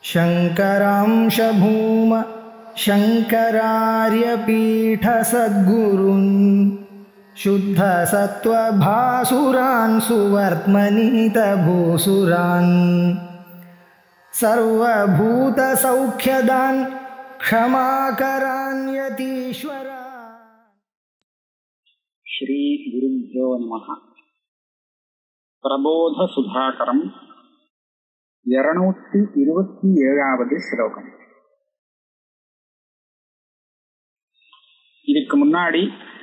शङ्करांशभूम शङ्करार्यपीठसद्गुरुन् शुद्धसत्त्वभासुरान् सुवर्त्मनीतभूसुरान् सर्वभूतसौख्यदान् क्षमाकरान्यतीश्वरा ಶ್ರೀ ಗುರುಭ್ಯೋ ನಮಃ பிரபோத சுதாகரம் இருநூத்தி இருபத்தி ஏழாவது ஸ்லோகம் இதுக்கு முன்னாடி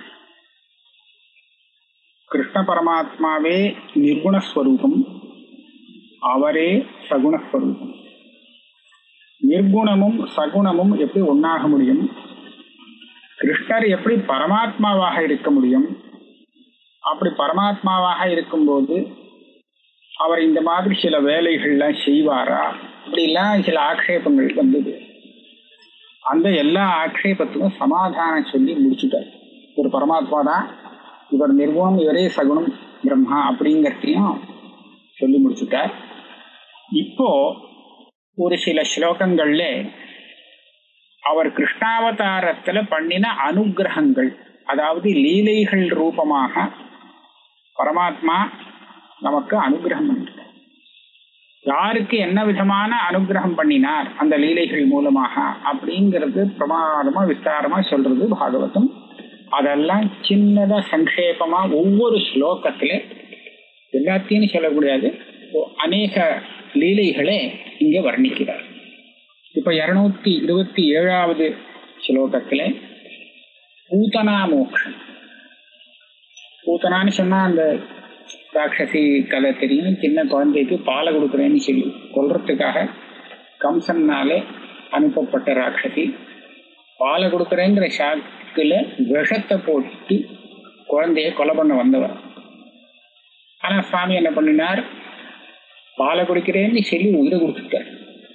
கிருஷ்ண பரமாத்மாவே நிர்குணஸ்வரூபம் அவரே சகுணஸ்வரூபம் நிர்குணமும் சகுணமும் எப்படி ஒன்னாக முடியும் கிருஷ்ணர் எப்படி பரமாத்மாவாக இருக்க முடியும் அப்படி பரமாத்மாவாக இருக்கும்போது அவர் இந்த மாதிரி சில வேலைகள்லாம் செய்வாரா இப்படிலாம் சில ஆக்ஷேபங்கள் வந்தது அந்த எல்லா ஆக்ஷேபத்துக்கும் சமாதானம் சொல்லி முடிச்சுட்டார் ஒரு பரமாத்மா தான் இவர் நிர்குணம் இவரே சகுணம் பிரம்மா அப்படிங்கிறதையும் சொல்லி முடிச்சுட்டார் இப்போ ஒரு சில ஸ்லோகங்கள்ல அவர் கிருஷ்ணாவதாரத்துல பண்ணின அனுகிரகங்கள் அதாவது லீலைகள் ரூபமாக பரமாத்மா நமக்கு அனுகிரகம் பண்ணிட்டார் யாருக்கு என்ன விதமான அனுகிரகம் பண்ணினார் அந்த லீலைகள் மூலமாக அப்படிங்கிறது பிரமாதமா விஸ்தாரமா சொல்றது பாகவதம் அதெல்லாம் சின்னதா சங்கேபமா ஒவ்வொரு ஸ்லோகத்துல எல்லாத்தையும் சொல்லக்கூடாது அநேக லீலைகளை இங்க வர்ணிக்கிறார் இப்ப இருநூத்தி இருபத்தி ஏழாவது ஸ்லோகத்துல பூத்தனா மோக்ஷம் பூத்தனான்னு சொன்னா அந்த ராட்சசி கதை தெரியும் சின்ன குழந்தைக்கு பாலை கொடுக்குறேன்னு சொல்லி கொல்றதுக்காக கம்சன்னாலே அனுப்பப்பட்ட ராட்சசி பாலை கொடுக்குறேங்கிற ஷாக்கில் விஷத்தை போட்டு குழந்தைய கொலை பண்ண வந்தவர் ஆனா சுவாமி என்ன பண்ணினார் பாலை குடிக்கிறேன்னு சொல்லி உயிரை கொடுத்துட்டார்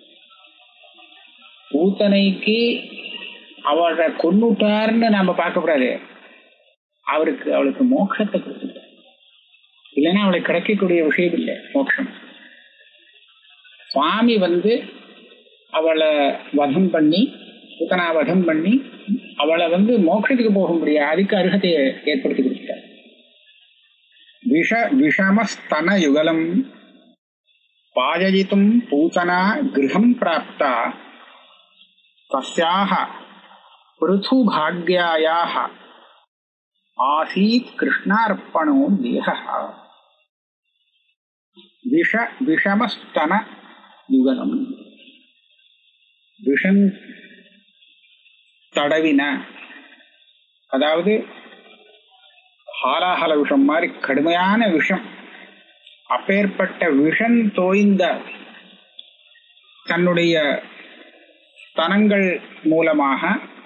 பூத்தனைக்கு அவரை கொன்னுட்டாருன்னு நாம பார்க்கக்கூடாது அவருக்கு அவளுக்கு மோட்சத்தை கொடுத்துட்டார் இல்லைன்னா அவளுக்கு கிடைக்கக்கூடிய விஷயம் இல்லை மோட்சம் சுவாமி வந்து அவளை வதம் பண்ணி பூத்தனா வதம் பண்ணி அவளை வந்து மோட்சத்துக்கு போக முடியாது அதுக்கு அருகத்தை ஏற்படுத்தி கொடுத்துட்டார் விஷ விஷமஸ்தன யுகலம் பாயயித்தும் பூத்தனா கிரகம் பிராப்தா तस्याः पृथुभाग्यायाः आसीत् कृष्णार्पणो देहः விஷ விஷமஸ்தன யுகலம் விஷம் தடவின அதாவது ஹாலாஹல விஷம் மாதிரி கடுமையான விஷம் அப்பேற்பட்ட விஷம் தோய்ந்த தன்னுடைய ஸ்தனங்கள் மூலமாக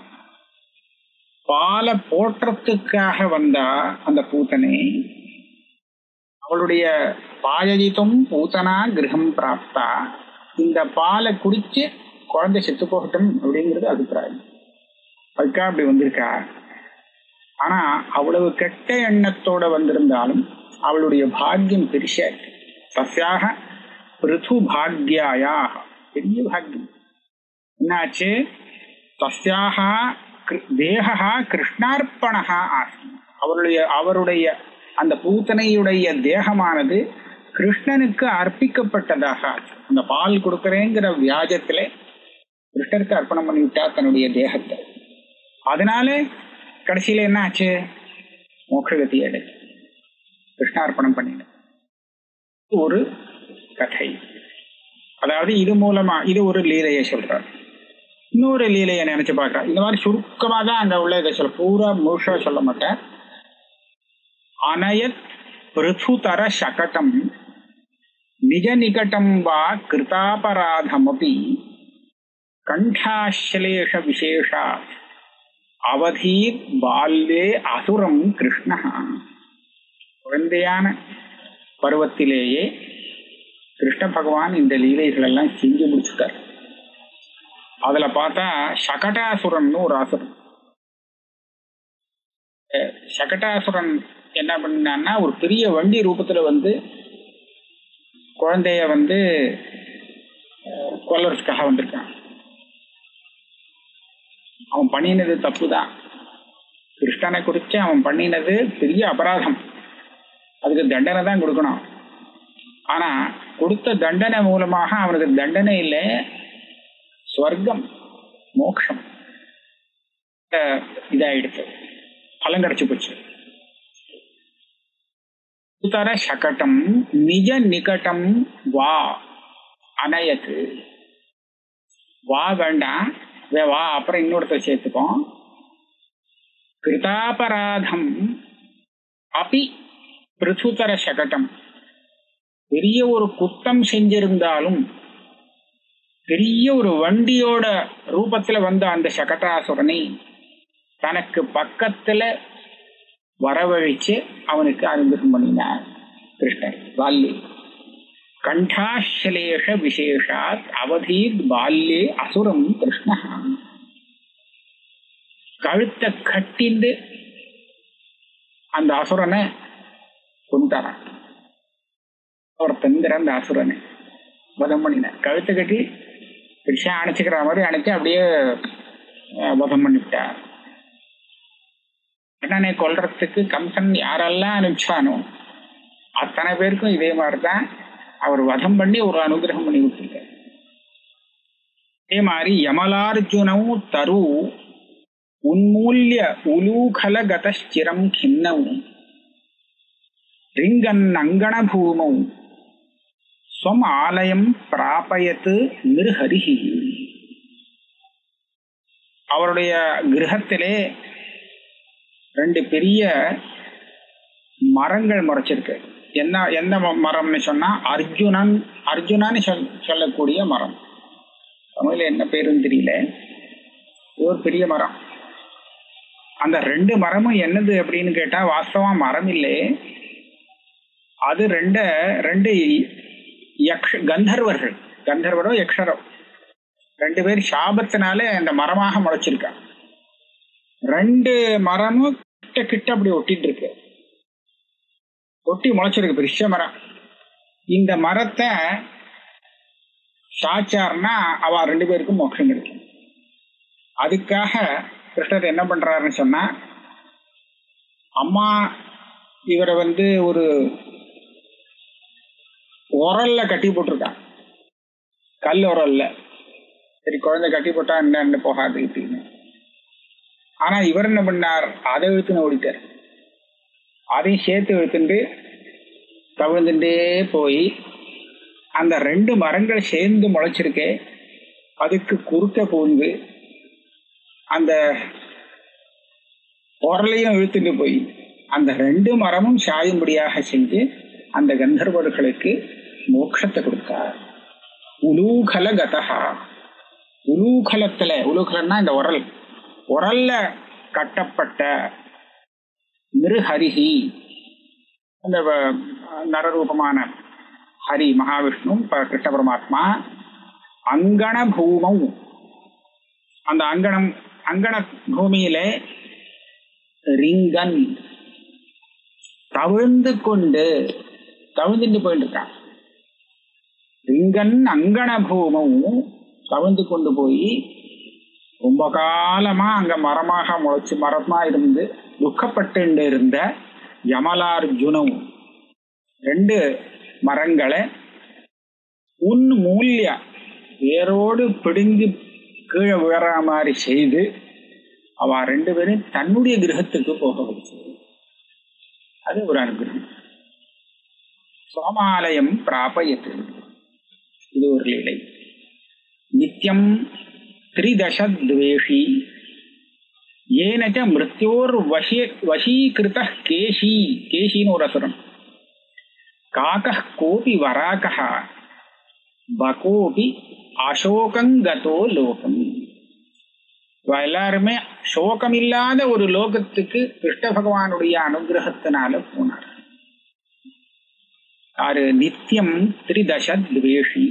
பால போற்றத்துக்காக வந்தா அந்த பூத்தனை அவளுடைய பாயஜித்தும் பூத்தனா கிரகம் பிராப்தா இந்த பாலை குடிச்சு குழந்தை செத்து போகட்டும் அப்படிங்கிறது அபிப்பிராயம் அதுக்காக அப்படி வந்திருக்கா ஆனா அவ்வளவு கெட்ட எண்ணத்தோட வந்திருந்தாலும் அவளுடைய பாக்கியம் பெருச தஸ்யாக பிருது பாக்யாயாக பெரிய பாக்கியம் என்னாச்சு தஸ்யாக தேகா கிருஷ்ணார்ப்பணா ஆசி அவருடைய அவருடைய அந்த பூத்தனையுடைய தேகமானது கிருஷ்ணனுக்கு அர்ப்பிக்கப்பட்டதாக ஆச்சு அந்த பால் கொடுக்கறேங்கிற வியாஜத்துல கிருஷ்ணருக்கு அர்ப்பணம் பண்ணிவிட்டா தன்னுடைய தேகத்தை அதனால கடைசியில என்ன ஆச்சு மோட்சகதி அடைச்சு கிருஷ்ணார்ப்பணம் பண்ணின ஒரு கதை அதாவது இது மூலமா இது ஒரு லீலையை சொல்றார் இன்னொரு லீலையை நினைச்சு பார்க்க இந்த மாதிரி சுருக்கமா தான் அங்க உள்ள இதை சொல்ல பூரா முழுஷா சொல்ல மாட்டேன் அனயத் பிருதுதர சகடம் நிஜ நிகட்டம் வா கிருதாபராதமபி கண்டாஸ்லேஷ விசேஷா அவதீர் பால்யே அசுரம் கிருஷ்ண குழந்தையான பருவத்திலேயே கிருஷ்ண பகவான் இந்த லீலைகள் எல்லாம் செஞ்சு முடிச்சுட்டார் அதுல பார்த்தா சகடாசுரன் ஒரு அசுரன் சகடாசுரன் என்ன பண்ணான்னா ஒரு பெரிய வண்டி ரூபத்துல வந்து குழந்தைய வந்து கொல்லறதுக்காக வந்திருக்கான் அவன் பண்ணினது தப்புதான் கிருஷ்ணனை குறிச்சு அவன் பண்ணினது பெரிய அபராதம் அதுக்கு தண்டனை தான் கொடுக்கணும் ஆனா கொடுத்த தண்டனை மூலமாக அவனுக்கு தண்டனை இல்லை ஸ்வர்க்கம் மோக்ஷம் அஹ் இதாயிடுச்சு பலன் கிடைச்சு போச்சு உத்தர சகடம் நிஜ நிகட்டம் வா அனயத்து வா வேண்டாம் வே வா அப்புறம் இன்னொருத்த சேர்த்துப்போம் கிருதாபராதம் அபி பிருத்துதர சகடம் பெரிய ஒரு குத்தம் செஞ்சிருந்தாலும் பெரிய ஒரு வண்டியோட ரூபத்துல வந்த அந்த சகட்டாசுரனை தனக்கு பக்கத்துல வரவழைச்சு அவனுக்கு அனுகிரகம் பண்ணினார் கிருஷ்ணர் பால்யே கண்டாசலேஷ விசேஷாத் அவதீத் பால்யே அசுரம் கிருஷ்ண கழுத்தை கட்டிண்டு அந்த அசுரனை கொண்டாரான் ஒருத்தங்கிற அந்த அசுரனை வதம் பண்ணினார் கழுத்தை கட்டி பிடிச்சா அணைச்சிக்கிற மாதிரி அணைச்சு அப்படியே அஹ், வதம் பண்ணிவிட்டார் கண்ணனை கொல்றதுக்கு கம்சன் யாரெல்லாம் அனுப்பிச்சானோ அத்தனை பேருக்கும் இதே மாதிரிதான் அவர் வதம் பண்ணி ஒரு அனுகிரகம் பண்ணி விட்டுருக்கார் அதே மாதிரி யமலார்ஜுனவு தரு உன்மூல்ய உலூகலகதஸ்சிரம் கிண்ணவு ரிங்கன் அங்கண பூமௌ ஸ்வம் ஆலயம் பிராபயத்து நிருஹரிஹி அவருடைய கிரகத்திலே ரெண்டு பெரிய மரங்கள் முறைச்சிருக்கு என்ன எந்த ம- மரம்னு சொன்னா அர்ஜுனன் அர்ஜுனன்னு சொல் சொல்லக்கூடிய மரம் தமிழ்ல என்ன பேருன்னு தெரியல இது ஒரு பெரிய மரம் அந்த ரெண்டு மரமும் என்னது அப்படின்னு கேட்டா வாஸ்தவா மரம் இல்லை அது ரெண்ட ரெண்டு யக்ஷ கந்தர்வர்கள் கந்தர்வரோ யக்ஷரோ ரெண்டு பேர் சாபத்தினால அந்த மரமாக முளைச்சிருக்கா ரெண்டு மரமும் கிட்ட கிட்ட அப்படி ஒட்டிட்டு இருக்கு ஒட்டி முளைச்சிருக்கு பெரிய மரம் இந்த மரத்தை சாச்சார்னா அவ ரெண்டு பேருக்கும் மோட்சம் கிடைக்கும் அதுக்காக கிருஷ்ணர் என்ன பண்றாருன்னு சொன்னா அம்மா இவரை வந்து ஒரு உரல்ல கட்டி போட்டிருக்கான் கல் உரல்ல சரி குழந்தை கட்டி போட்டா என்ன போகாது அப்படின்னு ஆனா இவர் என்ன பண்ணார் அதை இழுத்துன்னு ஓடிட்டார் அதையும் சேர்த்து இழுத்துட்டு தவிழ்ந்துட்டே போய் அந்த ரெண்டு மரங்கள் சேர்ந்து முளைச்சிருக்கே அதுக்கு குறுக்க பூந்து அந்த உரலையும் இழுத்துட்டு போய் அந்த ரெண்டு மரமும் சாயும்படியாக செஞ்சு அந்த கந்தர்வர்களுக்கு மோட்சத்தை கொடுத்தார் உலூகல கதகா உலூகலத்துல உலூகலன்னா இந்த உரல் உரல்ல கட்டப்பட்ட மிருஹரிஹி அந்த வ- நரரூபமான ஹரி மகாவிஷ்ணு ப- கிருஷ்ண பரமாத்மா அங்கண பூமௌ அந்த அங்கணம் அங்கண பூமியிலே ரிங்கன் தவிழ்ந்து கொண்டு தவிழ்ந்துட்டு போயிட்டு இருக்கான் ரிங்கன் அங்கண பூமவும் தவிழ்ந்து கொண்டு போய் ரொம்ப காலமா அங்க மரமாக முளைச்சு மரமா இருந்து துக்கப்பட்டு இருந்த யமலார்ஜுனம் ரெண்டு மரங்களை உன் மூல்ய வேரோடு பிடுங்கி கீழே விழற மாதிரி செய்து அவ ரெண்டு பேரும் தன்னுடைய கிரகத்துக்கு போக வச்சு அது ஒரு அனுகிரகம் சோமாலயம் பிராபயத்து இது ஒரு லீலை நித்தியம் திரிதசத்வேஷி ஏனச்ச மிருத்யோர் வசி வசீகிருத கேசி கேசின்னு ஒரு அசுரம் காக்க கோபி வராக பகோபி அசோகங்கதோ லோகம் இவ எல்லாருமே சோகம் இல்லாத ஒரு லோகத்துக்கு கிருஷ்ண பகவானுடைய அனுகிரகத்தினால போனார் யாரு நித்தியம் திரிதசத்வேஷி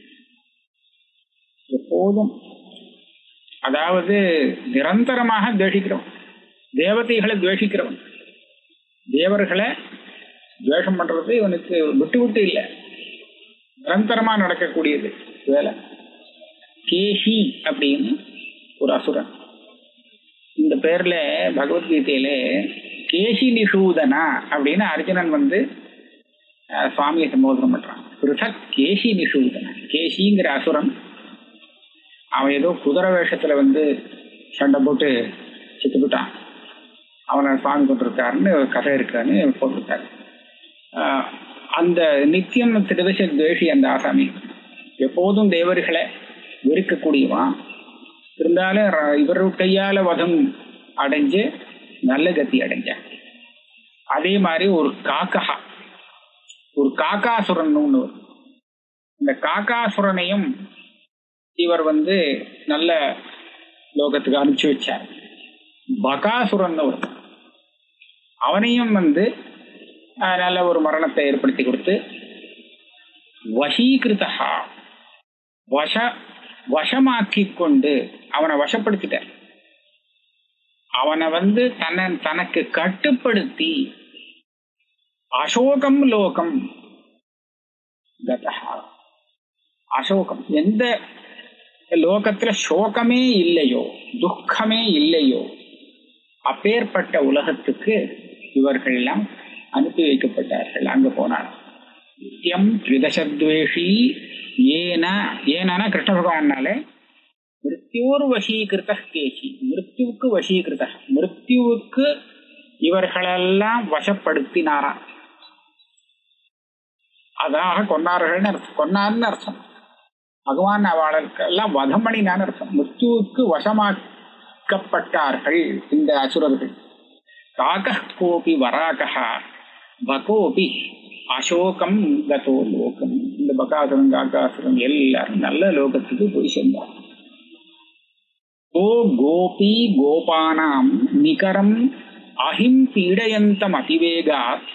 எப்போதும் அதாவது நிரந்தரமாக துவேஷிக்கிறவன் தேவதைகளை துவேஷிக்கிறவன் தேவர்களை துவேஷம் பண்றது இவனுக்கு விட்டு விட்டு இல்லை நிரந்தரமா நடக்கக்கூடியது வேலை கேஷி அப்படின்னு ஒரு அசுரன் இந்த பேர்ல பகவத்கீதையில கேஷி நிஷூதனா அப்படின்னு அர்ஜுனன் வந்து அஹ், சுவாமியை சம்போதனம் பண்றான் பிருதக் கேஷி நிஷூதனா கேஷிங்கிற அசுரன் அவன் ஏதோ குதிரை வேஷத்துல வந்து சண்டை போட்டு செத்துக்கிட்டான் அவனை சுவாமி கொண்டிருக்காருன்னு ஒரு கதை இருக்கான்னு போட்டிருக்காரு ஆஹ் அந்த நித்தியம் திருதச துவேஷி அந்த ஆசாமி எப்போதும் தேவர்களை வெறுக்கக்கூடியவன் இருந்தாலும் ர- இவர் கையால வதம் அடைஞ்சு நல்ல கத்தி அடைஞ்சான் அதே மாதிரி ஒரு காக்கா ஒரு காக்காசுரன் ஒண்ணு வரும். இந்த காக்காசுரனையும் இவர் வந்து நல்ல லோகத்துக்கு அனுப்பிச்சு வச்சார் பகாசுரன் வரும் அவனையும் வந்து அஹ், நல்ல ஒரு மரணத்தை ஏற்படுத்தி கொடுத்து வசீகிருதா வச வசமாக்கி கொண்டு அவனை வசப்படுத்திட்டார் அவனை வந்து தன்னை தனக்கு கட்டுப்படுத்தி அசோகம் லோகம் கதஹா அசோகம் எந்த லோகத்துல சோகமே இல்லையோ துக்கமே இல்லையோ அப்பேற்பட்ட உலகத்துக்கு இவர்கள் எல்லாம் அனுப்பி வைக்கப்பட்டார்கள் அங்க போனார் நித்தியம் த்விதசத்வேஷி ஏன ஏனா கிருஷ்ண பகவானாலே மிருத்யோர் வசீகிருத கேசி மிருத்யுவுக்கு வசீகிருத மிருத்யுவுக்கு இவர்களெல்லாம் வசப்படுத்தினாராம் அதாக கொன்னார்கள்னு அர்த்தம் கொன்னார்னு அர்த்தம் பகவான் அவளுக்கெல்லாம் வதம் பண்ணினான்னு அர்த்தம் மிருத்யுவுக்கு வசமாக்கப்பட்டார்கள் இந்த அசுரர்கள் காக கோபி வராகா பகோபி அசோகம் கதோ லோகம் இந்த பகாசுரன் காக்காசுரன் எல்லாரும் நல்ல லோகத்துக்கு போய் சேர்ந்தார் ஓ கோபி கோபானாம் நிகரம் அஹிம் பீடயந்தம் அதிவேகாத்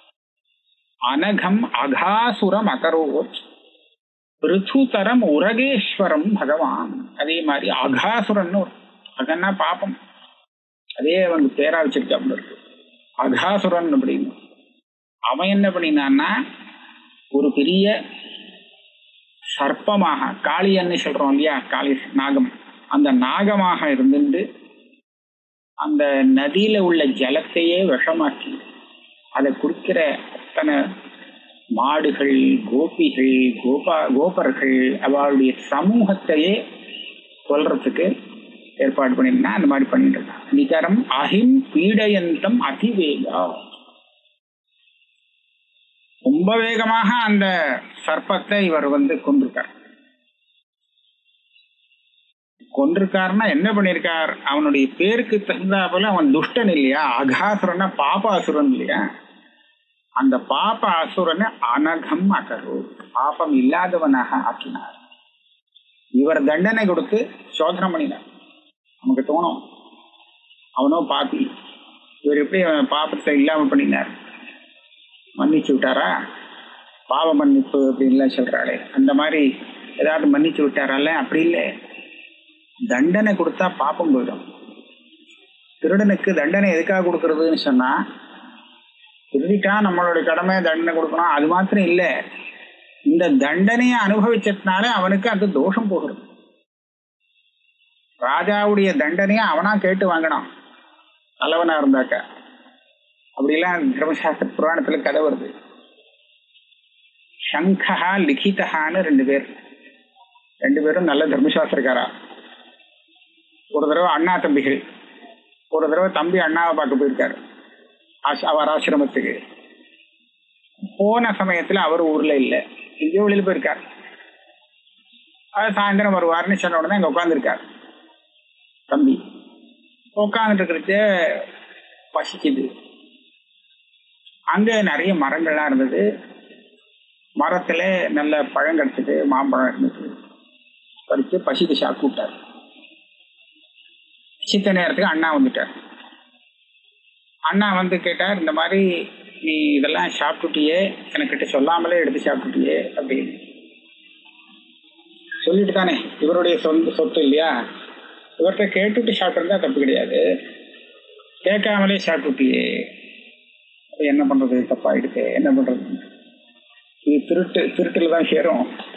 அனகம் அகாசுரம் அகரோத் ரிதுதரம் உரகேஸ்வரம் பகவான் அதே மாதிரி அகாசுரன் அகன்னா பாப்பம் அதே அவங்க பேரா வச்சிருக்காப்புல இருக்கு அகாசுரன் அப்படின்னு அவன் என்ன பண்ணினான்னா ஒரு பெரிய சர்ப்பமாக காளியன்னு சொல்றோம் இல்லையா காளி நாகம் அந்த நாகமாக இருந்துட்டு அந்த நதியில உள்ள ஜலத்தையே விஷமாக்கி அதை குடிக்கிற அத்தனை மாடுகள் கோபிகள் கோபா கோபர்கள் அவளுடைய சமூகத்தையே கொல்றதுக்கு ஏற்பாடு பண்ணிருந்தா அந்த மாதிரி பண்ணிட்டு இருக்கான் நிகரம் அஹிம் பீடயந்தம் அதிவேகா ரொம்ப வேகமாக அந்த சர்ப்பத்தை இவர் வந்து கொண்டிருக்கார் கொண்டிருக்காருன்னா என்ன பண்ணிருக்கார் அவனுடைய பேருக்கு தகுந்தாப்புல அவன் துஷ்டன் இல்லையா அகாசுரன்னா பாபாசுரன் இல்லையா அந்த பாப அசுரனை அனகம் அகரு பாபம் இல்லாதவனாக ஆக்கினார் இவர் தண்டனை கொடுத்து சோதனை பண்ணினார் நமக்கு தோணும் அவனோ பாப்பி இவர் எப்படி அவன் பாப்பத்தை இல்லாம பண்ணினார் மன்னிச்சு விட்டாரா பாவ மன்னிப்பு அப்படின்லாம் சொல்றாளே அந்த மாதிரி ஏதாவது மன்னிச்சு விட்டாரால அப்படி இல்லை தண்டனை கொடுத்தா பாப்பம் போயிடும் திருடனுக்கு தண்டனை எதுக்காக கொடுக்கறதுன்னு சொன்னா திருடிட்டா நம்மளோட கடமை தண்டனை கொடுக்கணும் அது மாத்திரம் இல்ல இந்த தண்டனையை அனுபவிச்சதுனால அவனுக்கு அந்த தோஷம் போகிறது ராஜாவுடைய தண்டனையை அவனா கேட்டு வாங்கினான் நல்லவனா இருந்தாக்க அப்படிலாம் தர்மசாஸ்திர புராணத்துல கதை வருது சங்கஹா லிகிதஹான்னு ரெண்டு பேர் ரெண்டு பேரும் நல்ல தர்மசாஸ்திரக்காரா ஒரு தடவை அண்ணா தம்பிகள் ஒரு தடவை தம்பி அண்ணாவை பார்க்க போயிருக்காரு ஆஷ்- அவர் ஆசிரமத்துக்கு போன சமயத்துல அவர் ஊர்ல இல்ல எங்கேயோ வெளியில போயிருக்கார் அது சாயந்தரம் வருவார்னு சொன்ன உடனே அங்க உட்காந்துருக்கார் தம்பி உட்காந்துட்டு இருக்கிறது பசிக்குது அங்க நிறைய மரங்கள்லாம் இருந்தது மரத்துல நல்ல பழம் கிடைச்சது மாம்பழம் இருந்தது பறிச்சு பசிக்கு சாப்பிட்டு விட்டார் சித்த நேரத்துக்கு அண்ணா வந்துட்டார் அண்ணா வந்து கேட்டார் இந்த மாதிரி நீ இதெல்லாம் சாப்பிட்டுட்டியே எனக்கிட்ட சொல்லாமலே எடுத்து சாப்பிட்டுட்டியே அப்படின்னு சொல்லிட்டு தானே இவருடைய சொந்த சொத்து இல்லையா இவர்கிட்ட கேட்டுட்டு சாப்பிட்டிருந்தா தப்பு கிடையாது கேட்காமலே சாப்பிட்டுட்டியே அது என்ன பண்றது தப்பாயிடுச்சு என்ன பண்றது இது திருட்டு திருட்டுல தான் சேரும்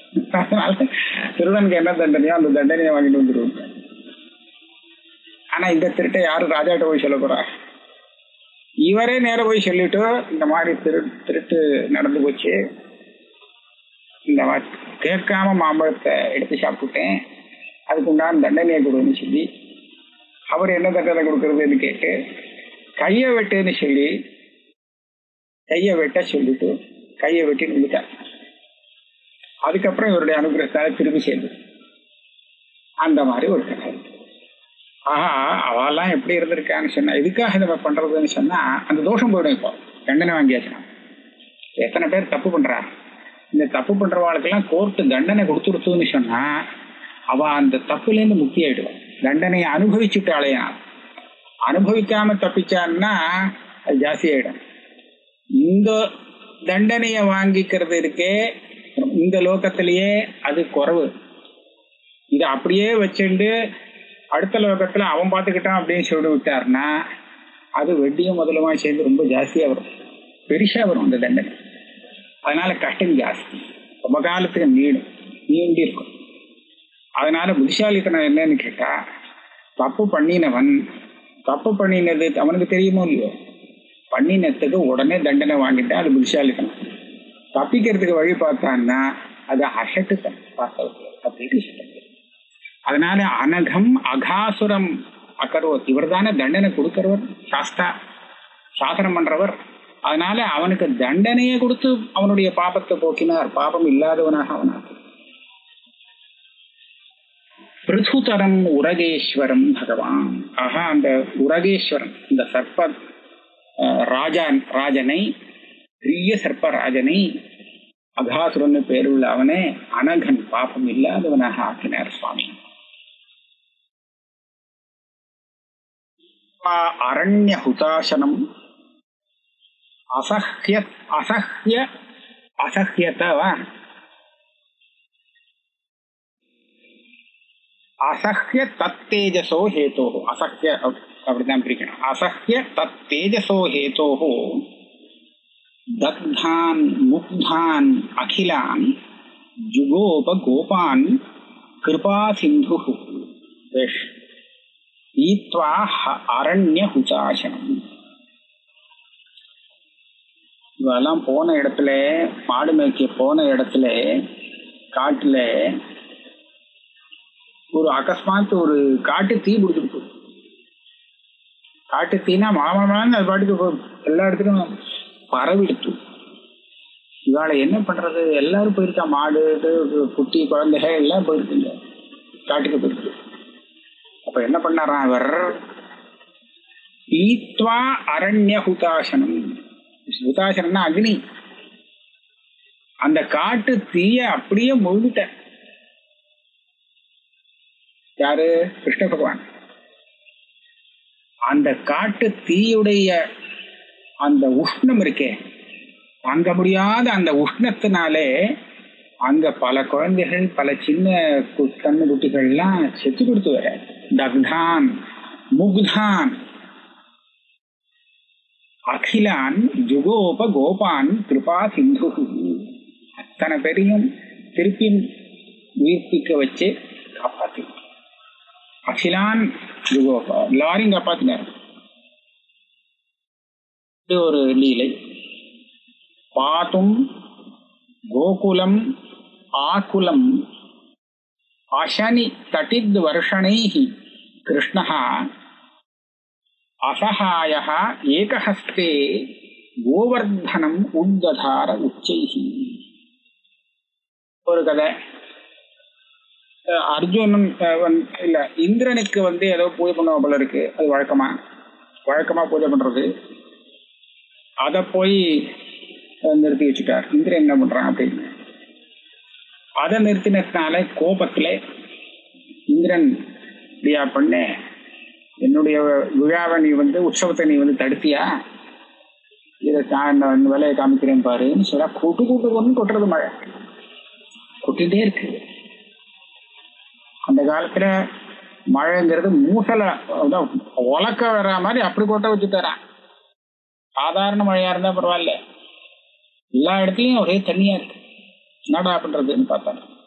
அதனால திருடனுக்கு என்ன தண்டனையோ அந்த தண்டனையை வாங்கிட்டு வந்துருவாங்க ஆனா இந்த திருட்டை யாரும் ராஜாட்ட போய் சொல்ல போறா இவரே நேர போய் சொல்லிட்டு இந்த மாதிரி திரு திருட்டு நடந்து போச்சு இந்த மாதிரி கேட்காம மாம்பழத்தை எடுத்து சாப்பிட்டுட்டேன் அதுக்கு உண்டான தண்டனையை கொடுன்னு சொல்லி அவர் என்ன தண்டனை கொடுக்கறதுன்னு கேட்டு கையை வெட்டுன்னு சொல்லி கையை வெட்ட சொல்லிட்டு கையை வெட்டி நின்றுட்டார் அதுக்கப்புறம் இவருடைய அனுகிரகத்தால திரும்பி சேர்ந்து அந்த மாதிரி ஒரு கதை இருக்கு. ஆஹா அவெல்லாம் எப்படி இருந்திருக்கான்னு சொன்னா எதுக்காக இதை பண்றதுன்னு சொன்னா அந்த தோஷம் போயிடும் இப்போ தண்டனை வாங்கியாச்சுன்னா எத்தனை பேர் தப்பு பண்றா இந்த தப்பு பண்றவாளுக்கெல்லாம் கோர்ட்டு தண்டனை கொடுத்துருத்துன்னு சொன்னா அவ அந்த தப்புல இருந்து முக்தி ஆயிடுவான் தண்டனையை அனுபவிச்சுட்டாலேயா அனுபவிக்காம தப்பிச்சான்னா அது ஜாஸ்தி ஆயிடும் இந்த தண்டனையை வாங்கிக்கிறது இருக்கே இந்த லோகத்திலேயே அது குறைவு இதை அப்படியே வச்சுண்டு அடுத்த லோகத்துல அவன் பார்த்துக்கிட்டான் அப்படின்னு சொல்லி விட்டாருன்னா அது வெட்டியும் முதலுமா சேர்ந்து ரொம்ப ஜாஸ்தியா வரும் பெருசா வரும் அந்த தண்டனை அதனால கஷ்டம் ஜாஸ்தி ரொம்ப காலத்துக்கு நீடும் நீண்டி இருக்கும் அதனால புத்திசாலித்தனம் என்னன்னு கேட்டா தப்பு பண்ணினவன் தப்பு பண்ணினது அவனுக்கு தெரியுமோ இல்லையோ பண்ணினத்துக்கு உடனே தண்டனை வாங்கிட்டா அது புத்திசாலித்தனம் தப்பிக்கிறதுக்கு வழி பார்த்தான்னா அது அசட்டுத்தனம் பார்த்தவர்கள் அப்படின்னு சொல்லுங்க அதனால அனகம் அகாசுரம் அகர்வத் இவர் தானே தண்டனை கொடுக்கிறவர் சாஸ்தா சாசனம் பண்றவர் அதனால அவனுக்கு தண்டனையை கொடுத்து அவனுடைய பாபத்தை போக்கினார் பாபம் இல்லாதவனாக அவனாக பிருதுதரம் உரகேஸ்வரம் பகவான் ஆஹா அந்த உரகேஸ்வரன் இந்த சர்ப்ப அஹ், ராஜான் ராஜனை பெரிய சர்ப்ப ராஜனை அகாசுரன் பேருள்ள அவனே அனகன் பாபம் இல்லாதவனாக ஆக்கினார் சுவாமி அரண்ய ஹுதாசனம் அசஹ்ய அசஹ்ய அசஹ்யத்தவா அசஹ்ய தத்தேஜசோ ஹேதோ அசஹ்ய அப்~ அப்படிதான் பிரிக்கணும் அசஹ்ய தத்தேஜசோ ஹேதோ தக்தான் முக்தான் அகிலான் ஜுகோப கோபான் கிருபா சிந்து பேஷ் ஈத்வா ஹ- அரண்ய ஹுதாசனம் இவெல்லாம் போன இடத்துல மாடு மேய்க்க போன இடத்துல காட்டுல ஒரு அகஸ்மாத் ஒரு காட்டு தீ பிடிச்சிட்டு போகுது காட்டு தீனா மாமனான்னு அது பாட்டுக்கு போ- எல்லா இடத்துக்கும் பரவிடுத்து இவாளை என்ன பண்றது எல்லாரும் போயிருக்கா மாடு இது, குட்டி குழந்தைகள் எல்லாம் போயிருக்குங்க காட்டுக்கு போயிருக்கு அப்ப என்ன பண்ணாராம் அவர் ஈத்வா அரண்ய ஹுதாசனம் ஹுதாசனம்னா அக்னி அந்த காட்டு தீய அப்படியே முழுகிட்ட யாரு கிருஷ்ண பகவான் அந்த காட்டு தீயுடைய அந்த உஷ்ணம் இருக்கே தாங்க முடியாத அந்த உஷ்ணத்தினாலே அங்க பல குழந்தைகள் பல சின்ன கு- கண்ணு குட்டிகள்லாம் செத்து கொடுத்து வர தக்தான் முக்தான் அகிலான் ஜுகோப கோபான் கிருபா சிந்து அத்தனை பேரையும் திருப்பி உயிர்ப்பிக்க வச்சு காப்பாத்தி அகிலான் ஜுகோபா எல்லாரையும் காப்பாத்தினார் இது ஒரு லீலை பாத்தும் கோகுலம் ஆகுலம் அசனி தட்டித் வருஷணைः கிருஷ்ணः அசகாயः ஏகஹஸ்தே கோவர்தனம் உத்ததார உச்சைः ஒரு கதை அஹ் அர்ஜுனன் அஹ் வந்து- இல்ல இந்திரனுக்கு வந்து ஏதோ பூஜை பண்ணுவ போல இருக்கு அது வழக்கமா வழக்கமா பூஜை பண்றது அத போய் அஹ், நிறுத்தி வச்சுட்டார் இந்திரன் என்ன பண்றான் அப்படின்னு அதை நிறுத்தினதுனால கோபத்துல இந்திரன் இப்படியா பண்ண என்னுடைய விழாவை நீ வந்து உற்சவத்தை நீ வந்து தடுத்தியா இதை நான் இந்த வேலையை காமிக்கிறேன் பாருன்னு சொல்ல கூட்டு கூட்டு கொண்டு கொட்டுறது மழை கொட்டிட்டே இருக்கு அந்த காலத்துல மழைங்கிறது மூசல அதான் உலக்க வர்ற மாதிரி அப்படி கொட்ட வச்சு தரான் சாதாரண மழையா இருந்தா பரவாயில்ல எல்லா இடத்துலயும் ஒரே தண்ணியா இருக்கு என்னடா பண்றதுன்னு பார்த்தாங்க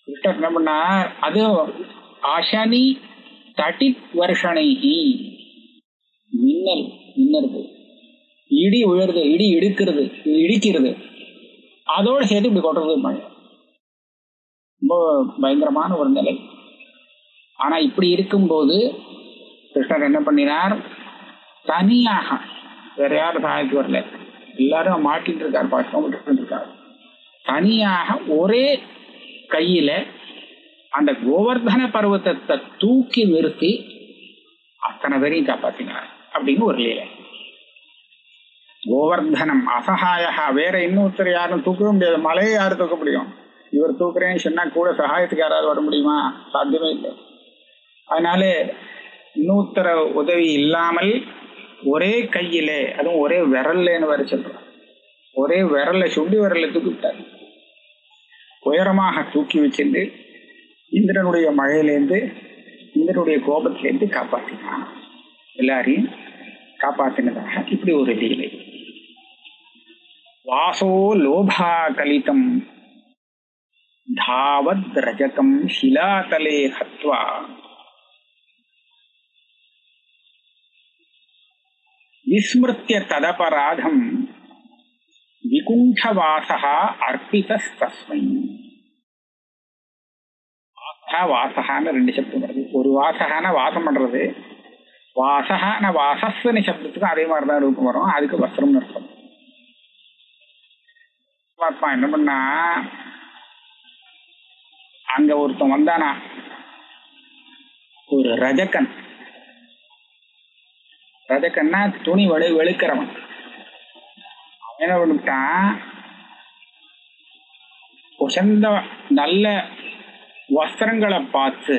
கிருஷ்ணர் என்ன பண்ணார் அது அசனி தட்டித் வருஷனைகி மின்னல் மின்னறது இடி உயருது இடி இடுக்கிறது இடிக்கிறது அதோடு சேர்த்து இப்படி கொட்டுறது மழை ரொம்ப பயங்கரமான ஒரு நிலை ஆனா இப்படி இருக்கும்போது கிருஷ்ணர் என்ன பண்ணினார் தனியாக வேற யாரும் சகாயத்துக்கு வரல எல்லாரும் மாட்டிட்டு இருக்கார் பாஷ்டம் இருக்கார் தனியாக ஒரே கையில அந்த கோவர்தன பர்வத்தத்தை தூக்கி நிறுத்தி அத்தனை பேரையும் காப்பாத்தினார் அப்படின்னு ஒரு லீலை கோவர்தனம் அசகாயா வேற இன்னொருத்தர் யாரும் தூக்கவே முடியாது மலையை யாரு தூக்க முடியும் இவர் தூக்குறேன்னு சொன்னா கூட சகாயத்துக்கு யாராவது வர முடியுமா சாத்தியமே இல்லை அதனால இன்னொருத்தர உதவி இல்லாமல் ஒரே கையிலே அதுவும் ஒரே விரல்லேன்னு வர சொல்றோம் ஒரே விரல்ல சுண்டி விரல்ல தூக்கிவிட்டார் உயரமாக தூக்கி வச்சிருந்து இந்திரனுடைய மழையிலேருந்து இந்திரனுடைய கோபத்திலேருந்து காப்பாற்றினான் எல்லாரையும் காப்பாத்தினதாக இப்படி ஒரு லீலை வாசோ லோபா கலிதம் தாவத் ரஜகம் शिलातले हत्वा विस्मृत्य तदपराधं विकुण्ठवासः अर्पितस्तस्मै வாசகான்னு ரெண்டு சப்தம் வருது ஒரு வாசகான வாசம் பண்றது வாசகான வாசஸ்ன்னு சப்தத்துக்கும் அதே மாதிரிதான் ரூபம் வரும் அதுக்கு வஸ்திரம்னு அர்த்தம் பரமாத்மா என்ன பண்ணா அங்க ஒருத்தன் வந்தானா ஒரு ரஜக்கன் ரஜக்கன்னா துணி வெளு வெளுக்கிறவன் அவன் என்ன பண்ணிட்டான் உசந்த நல்ல வஸ்திரங்களை பார்த்து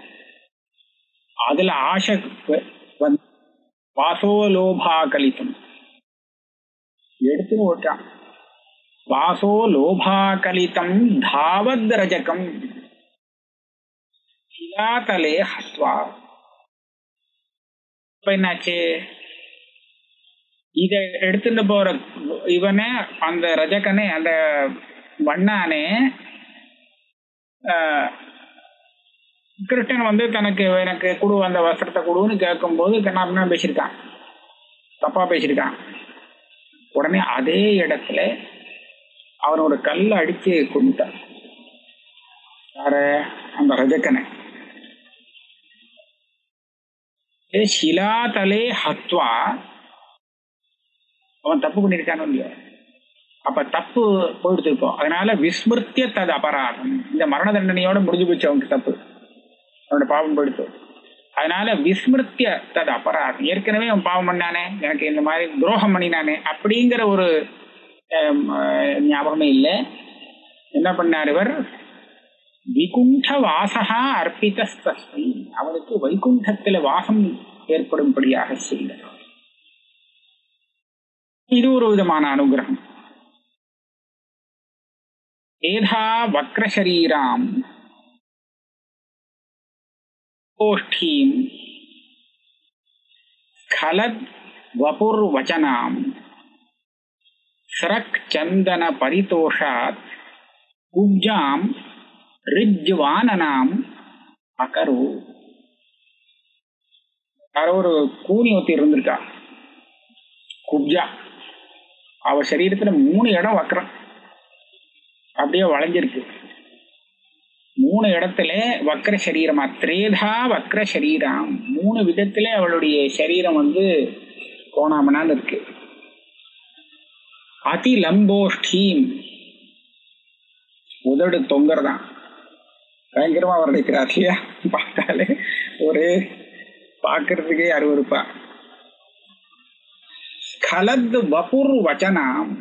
அதுல ஆசை வந்து வாசோலோபா கலித்தம் எடுத்துன்னு ஓட்டான் வாசோ லோபாகலிதம் தாவத் ரஜகம் சிலாதலே ஹஸ்வா இப்ப என்னாச்சு இத எடுத்துட்டு போற இவனே அந்த ரஜகனே அந்த வண்ணானே கிருஷ்ணன் வந்து தனக்கு எனக்கு கொடு அந்த வஸ்திரத்தை கொடுன்னு கேட்கும்போது கண்ணாபின்னா பேசியிருக்கான் தப்பா பேசியிருக்கான் உடனே அதே இடத்துல அவனோட கல்ல அடிச்சு கொண்டுட்டான் யார அந்த ரஜக்கனை ஷிலாதலே ஹத்வா அவன் தப்பு பண்ணிருக்கானோ இல்லையா அப்ப தப்பு போயிடுத்து இருக்கும் அதனால விஸ்மிருத்திய தது அபராதம் இந்த மரண தண்டனையோட முடிஞ்சு போச்சு அவனுக்கு தப்பு அவனோட பாவம் போயிடுத்து அதனால விஸ்மிருத்திய தது அபராதம் ஏற்கனவே அவன் பாவம் பண்ணானே எனக்கு இந்த மாதிரி துரோகம் பண்ணினானே அப்படிங்கிற ஒரு ஞாபகமே இல்லை என்ன பண்ணார் இவர் விகுண்ட வாசகா அர்ப்பிதஸ்தஸ்மை அவனுக்கு வைகுண்டத்துல வாசம் ஏற்படும்படியாக செய்தார் இது ஒரு விதமான அனுகிரகம் ஏதா வக்ரசரீராம் கோஷ்டீம் ஸ்கலத் வபுர்வச்சனாம் ஸ்ரக் சந்தன பரிதோஷாத் குப்ஜாம் ரிஜ்வானனாம் அகரு யாரோ ஒரு கூனி ஒத்தி இருந்திருக்கா குப்ஜா அவ சரீரத்துல மூணு இடம் வக்கரம் அப்படியே வளைஞ்சிருக்கு மூணு இடத்துல வக்கர சரீரமா திரேதா வக்கர சரீரம் மூணு விதத்துல அவளுடைய சரீரம் வந்து கோணாமனான்னு இருக்கு அதி லம்போஷ்டீம் உதடு தொங்கறதான் பயங்கரமா வர்ணிக்கிறார் இல்லையா பார்த்தாலே ஒரு பார்க்கறதுக்கே அருவருப்பா ஸ்கலத் வபுர் வச்சனாம்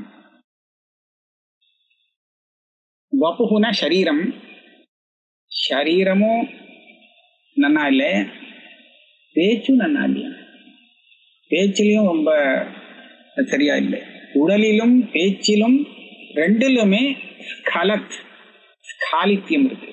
வபுகுன சரீரம் சரீரமும் நன்னா இல்லை பேச்சும் நன்னா இல்லையா பேச்சிலையும் ரொம்ப சரியா இல்லை உடலிலும் பேச்சிலும் ரெண்டிலுமே ஸ்கலத் ஸ்காலித்தியம் இருக்கு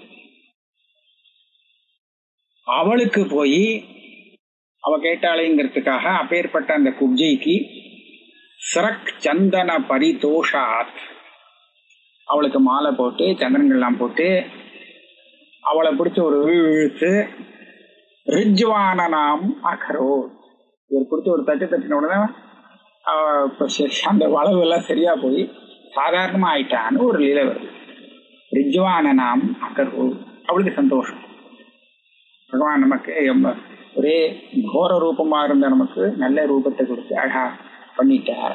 அவளுக்கு போய் அவ கேட்டாளேங்கிறதுக்காக அப்பேற்பட்ட அந்த குப்ஜைக்கு சிரக் சந்தன பரிதோஷாத் அவளுக்கு மாலை போட்டு சந்திரங்கள்லாம் போட்டு அவளை பிடிச்ச ஒரு இழு இழுத்து ரிஜ்வானனாம் அகரோ இவர் பிடிச்ச ஒரு தட்டு தட்டின உடனே அவ இப்ப சரி, அந்த வளவு எல்லாம் சரியா போய் சாதாரணமா ஆயிட்டான்னு ஒரு லீலை வருது ரிஜ்வானனாம் அகரோ அவளுக்கு சந்தோஷம் பகவான் நமக்கு ரொம்ப ஒரே கோர ரூபமா இருந்த நமக்கு நல்ல ரூபத்தை கொடுத்து அழகா பண்ணிட்டார்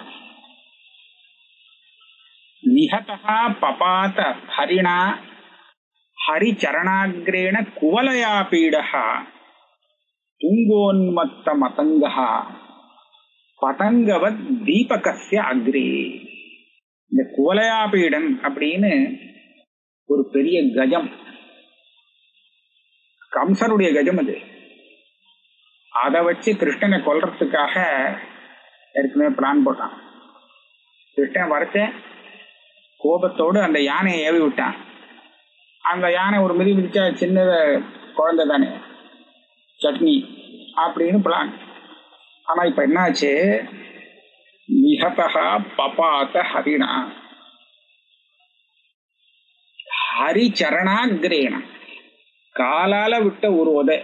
நிகதா பபாத ஹரிணா ஹரிச்சரணாகிரேண குவலயா பீடா துங்கோன்மத்த மதங்கா பதங்கவத் தீபகஸ்ய அக்ரே இந்த குவலயாபீடன் அப்படின்னு ஒரு பெரிய கஜம் கம்சனுடைய கஜம் அது அதை வச்சு கிருஷ்ணனை கொல்றதுக்காக ஏற்கனவே பிளான் போட்டான் கிருஷ்ணன் வரைச்ச கோபத்தோடு அந்த யானையை ஏவி விட்டான் அந்த யானை ஒரு மிதி மிதிச்சா சின்ன குழந்தை தானே சட்னி அப்படின்னு பிளான் ஆனா இப்ப என்னாச்சு நிகதா பபாத ஹரிணா ஹரிச்சரணாகிரேன காலால விட்ட ஒரு உதை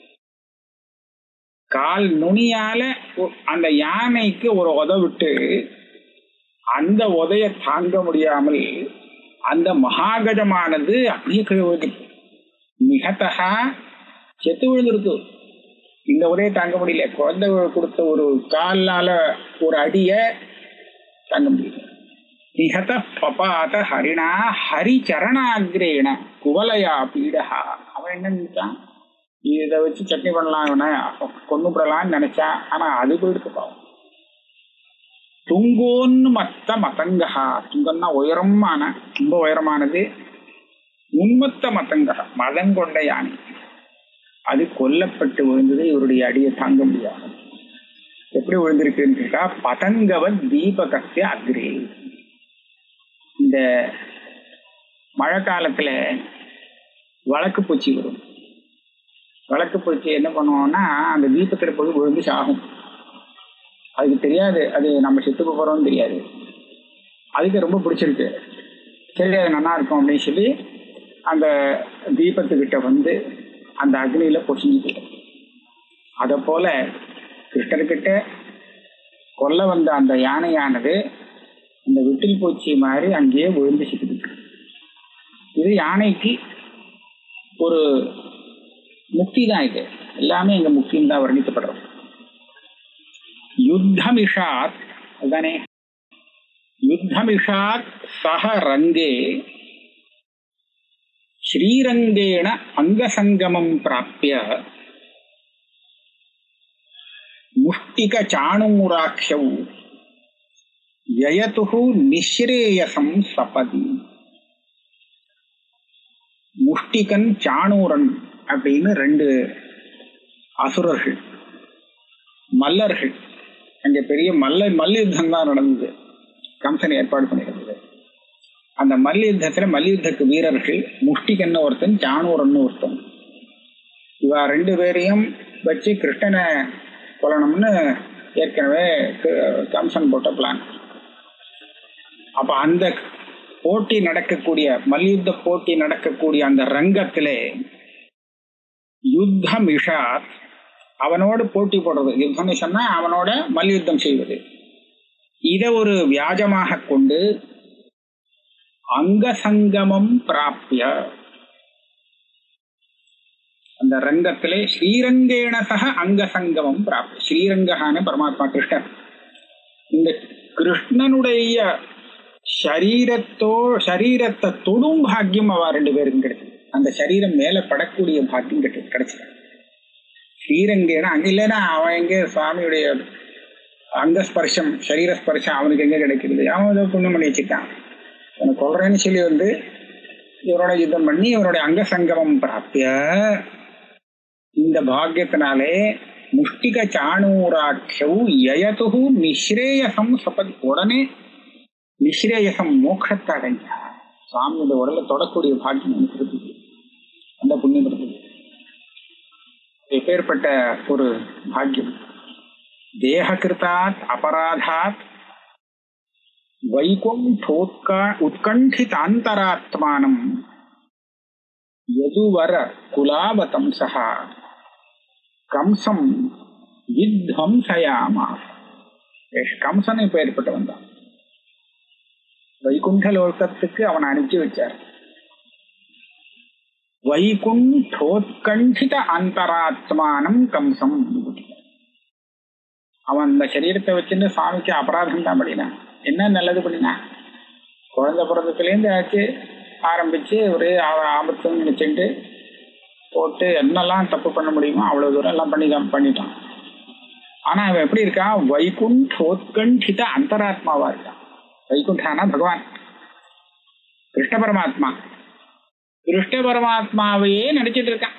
கால் நுனியால ஒ- அந்த யானைக்கு ஒரு உதை விட்டு அந்த உதைய தாங்க முடியாமல் அந்த மகாகஜமானது அப்படியே கீழே விழுது மிகத்தகா செத்து விழுந்திருக்கு இந்த உதையை தாங்க முடியல குழந்தை கொடுத்த ஒரு காலால ஒரு அடிய தாங்க முடியல நிகத பபாத ஹரிணா ஹரி சரணாகிரேண குவலையா பீடஹா அவன் என்ன நினைச்சான் இதை வச்சு சட்னி பண்ணலாம் இவனை கொண்டுபடலாம்னு நினைச்சான் ஆனா அது போயிடுத்து பாவம் துங்கோன்னு மத்த மதங்கஹா துங்கன்னா உயரமான ரொம்ப உயரமானது உன்மத்த மதங்கஹா மதம் கொண்ட யானை அது கொல்லப்பட்டு விழுந்தது இவருடைய அடியை தாங்க முடியாது எப்படி விழுந்திருக்குன்னு கேட்டா பதங்கவ தீபகஸ்ய அக்ரே இந்த மழை காலத்துல வழக்கு பூச்சி வரும் வழக்கு பூச்சி என்ன பண்ணுவோம்னா அந்த தீபத்துல போய் விழுந்து சாகும் அதுக்கு தெரியாது அது நம்ம செத்து போறோம்னு தெரியாது அதுக்கு ரொம்ப பிடிச்சிருக்கு சரி அது நல்லா இருக்கும் அப்படின்னு சொல்லி அந்த தீபத்துக்கிட்ட வந்து அந்த அக்னியில பொசிஞ்சுக்கிட்டு அத போல கிருஷ்ணர்கிட்ட கொல்ல வந்த அந்த யானையானது இந்த விட்டில் பூச்சி மாதிரி அங்கேயே விழுந்து சிக்கிட்டு இது யானைக்கு ஒரு முக்தி தான் இது எல்லாமே எங்க முக்தின்னு தான் வர்ணிக்கப்படுறோம் யுத்தமிஷாத் அதுதானே யுத்தமிஷாத் சக ரங்கே ஸ்ரீரங்கேண அங்கசங்கமம் பிராப்பிய முஷ்டிக சாணூராட்சௌ யயது நிஸ்ரேயசம் சபதி முஷ்டிகன் சாணூரன் அப்படின்னு ரெண்டு அசுரர்கள் மல்லர்கள் அங்க பெரிய மல்ல மல்யுத்தம் தான் நடந்தது கம்சன் ஏற்பாடு பண்ணியிருந்தது அந்த மல்யுத்தத்துல மல்யுத்தக்கு வீரர்கள் முஷ்டிகன்னு ஒருத்தன் சாணூரன்னு ஒருத்தன் இவ ரெண்டு பேரையும் வச்சு கிருஷ்ணனை கொல்லணும்னு ஏற்கனவே க- கம்சன் போட்ட பிளான் அப்ப அந்த போட்டி நடக்கக்கூடிய மல்யுத்த போட்டி நடக்கக்கூடிய அந்த ரங்கத்திலே யுத்தம் இஷாத் அவனோடு போட்டி போடுறது யுத்தம் சொன்னா அவனோட மல்யுத்தம் செய்வது இதை ஒரு வியாஜமாக கொண்டு அங்கசங்கமம் பிராப்பிய அந்த ரங்கத்திலே ஸ்ரீரங்கேண சக அங்கசங்கமம் பிராப்பிய ஸ்ரீரங்ககான பரமாத்மா கிருஷ்ணன் இந்த கிருஷ்ணனுடைய சரீரத்தோ சரீரத்தை தொடும் பாக்கியம் அவ ரெண்டு பேருக்கும் கிடைச்சது அந்த சரீரம் மேல படக்கூடிய பாக்கியம் கிடை கிடைச்சது ஸ்ரீரங்கேனா அங்க இல்லைன்னா அவன் எங்க சுவாமியுடைய அங்க ஸ்பர்ஷம் சரீர ஸ்பர்ஷம் அவனுக்கு எங்க கிடைக்கிறது அவன் ஏதோ புண்ணியம் பண்ணி வச்சுட்டான் அவனை கொல்றேன்னு சொல்லி வந்து இவரோட யுத்தம் பண்ணி இவருடைய அங்க சங்கமம் பிராப்பிய இந்த பாக்கியத்தினாலே முஷ்டிக சாணூராட்சௌ யயது நிஸ்ரேயசம் சபதி உடனே நிஸ்ரேயசம் மோட்சத்தை அடைஞ்சார் சுவாமியோட உடலை தொடக்கூடிய பாக்கியம் எனக்கு இருக்குது அந்த புண்ணியம் இருக்குது எப்பேற்பட்ட ஒரு பாக்கியம் தேககிருத்தாத் அபராதாத் வைகுண்டோத்கா உத்கண்டிதாந்தராத்மானம் யதுவர குலாபதம்சா கம்சம் வித்வம்சயாமா கம்சன் இப்ப ஏற்பட்டு வந்தான் வைகுண்ட லோகத்துக்கு அவன் அனுப்பிச்சு வச்சார் வைகுண்டோத்கண்டித அந்தராத்மானம் கம்சம் அவன் அந்த சரீரத்தை வச்சுட்டு சுவாமிக்கு அபராதம் தான் பண்ணினான் என்ன நல்லது பண்ணினான் குழந்தை பிறந்ததுலேருந்து ஆச்சு ஆரம்பிச்சு ஒரே ஆ- ஆபத்துன்னு நினைச்சுட்டு போட்டு என்னெல்லாம் தப்பு பண்ண முடியுமோ அவ்வளவு தூரம் எல்லாம் பண்ணி பண்ணிட்டான் ஆனா அவன் எப்படி இருக்கான் வைகுண்டோத்கண்டித அந்தராத்மாவா இருக்கான் வைகுண்டானா பகவான் கிருஷ்ண பரமாத்மா கிருஷ்ண பரமாத்மாவையே நடிச்சிட்டு இருக்கான்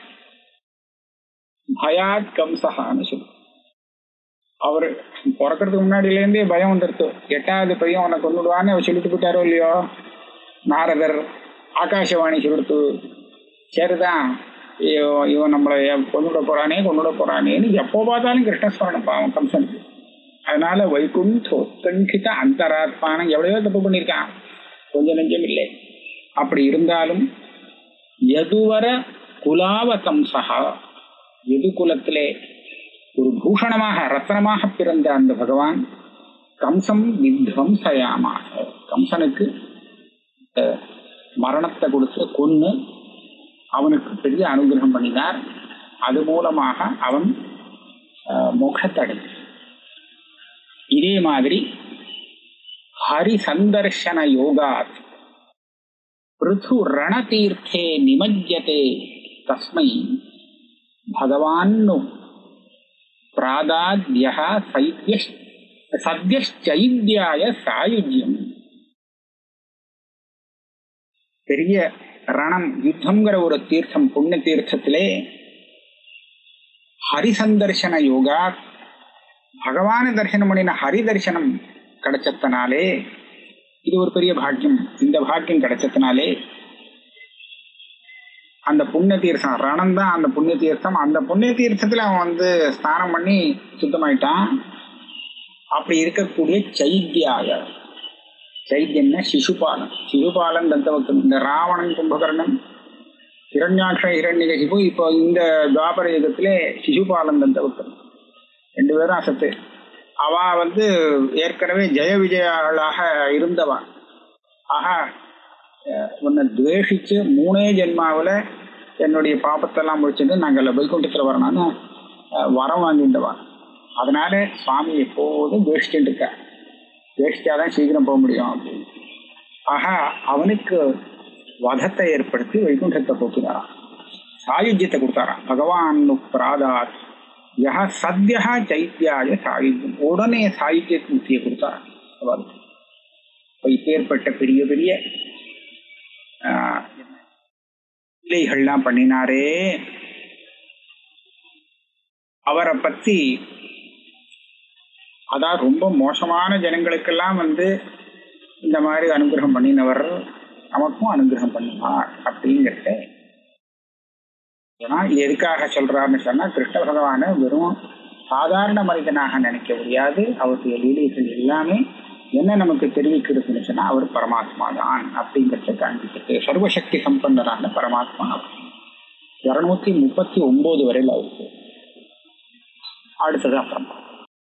பயாத் கம்சகான்னு சொல்லு அவரு பிறக்கிறதுக்கு முன்னாடியில இருந்தே பயம் வந்துருத்து எட்டாவது பையன் உனக்கு கொண்டுடுவான்னு அவர் சொல்லிட்டு போயிட்டாரோ இல்லையோ நாரதர் ஆகாசவாணி சொல்லிட்டு சரிதான் இவன் இவன் நம்மளை கொண்டுட போறானே கொண்டுட போறானேன்னு எப்போ பார்த்தாலும் கிருஷ்ணஸ்மரணம் பாவம் கம்சனுக்கு அதனால வைகுண்டோத்கண்டித அந்தராத்மான எவ்வளவோ தப்பு பண்ணியிருக்கான் கொஞ்சம் நெஞ்சம் இல்லை அப்படி இருந்தாலும் எதுவர குலாவதம்சகா எது குலத்திலே ஒரு பூஷணமாக ரத்தனமாக பிறந்த அந்த பகவான் கம்சம் வித்வம்சயாமாக கம்சனுக்கு அஹ், மரணத்தை கொடுத்து கொன்னு அவனுக்கு பெரிய அனுகிரகம் பண்ணினார் அது மூலமாக அவன் அஹ், மோட்சத்தை அடைந்தான் இதே மாதிரி ஹரி சந்தர்ஷன யோகாத் பிருது ரணதீர்த்தே நிமஜ்யதே தஸ்மை பகவான்னு பிராதாத்ய சைத்ய சத்யச்சைத்யாய சாயுஜ்யம் பெரிய ரணம் யுத்தம்ங்கிற ஒரு தீர்த்தம் புண்ணிய தீர்த்தத்திலே ஹரிசந்தர்ஷன யோகா பகவான தரிசனம் பண்ணின ஹரி தரிசனம் கிடைச்சதுனாலே இது ஒரு பெரிய பாக்கியம் இந்த பாக்கியம் கிடைச்சதுனாலே அந்த புண்ணிய தீர்த்தம் ரணம் தான் அந்த புண்ணிய தீர்த்தம் அந்த புண்ணிய தீர்த்தத்துல அவன் வந்து ஸ்நானம் பண்ணி சுத்தமாயிட்டான் அப்படி இருக்கக்கூடிய சைத்தியாக சைத்தியம்னா சிசுபாலன் சிசுபாலன் தந்தவக்தன் இந்த ராவணன் கும்பகர்ணன் ஹிரண்யாட்ச ஹிரண்யகசிபு இப்போ இந்த துவாபர யுகத்திலே சிசுபாலன் தந்தவக்தன் ரெண்டு பேரும் அசத்து அவ வந்து ஏற்கனவே ஜெய விஜயாளாக இருந்தவா ஆஹா அஹ் உன்னை துவேஷிச்சு மூணே ஜென்மாவில் என்னுடைய பாப்பத்தெல்லாம் முடிச்சுட்டு நாங்கள் வைகுண்டத்தில் வரணும்னு அஹ், வரம் வாங்கிட்டவா அதனால சுவாமி எப்போதும் துவேஷிச்சுட்டு இருக்கா துவேஷிச்சாதான் சீக்கிரம் போக முடியும் அப்படின்னு ஆஹா அவனுக்கு வதத்தை ஏற்படுத்தி வைகுண்டத்தை போக்கினாராம் சாயுஜ்யத்தை கொடுத்தாராம் பகவான் பிராதாத் யஹ சத்யா சைத்தியாய சாயுஜ்யம் உடனே சாயுஜ்ய முக்தியை கொடுத்தாராம் அவருக்கு இப்ப இப்பேற்பட்ட பெரிய பெரிய ஆஹ், லீலைகள்லாம் பண்ணினாரே அவரை பத்தி அதான் ரொம்ப மோசமான ஜனங்களுக்கெல்லாம் வந்து இந்த மாதிரி அனுகிரகம் பண்ணினவர் நமக்கும் அனுகிரகம் பண்ணினார் அப்படிங்கிறத ஏன்னா இது எதுக்காக சொல்றாருன்னு சொன்னா கிருஷ்ண பகவான வெறும் சாதாரண மனிதனாக நினைக்க முடியாது அவருடைய லீலைகள் எல்லாமே என்ன நமக்கு தெரிவிக்கிறதுன்னு சொன்னா அவர் பரமாத்மா தான் அப்படிங்கிறத காண்பிக்கிறது சர்வசக்தி சம்பந்தரான பரமாத்மா இருநூத்தி முப்பத்தி ஒன்பது வரையில் அவருக்கு அடுத்தது அப்புறம்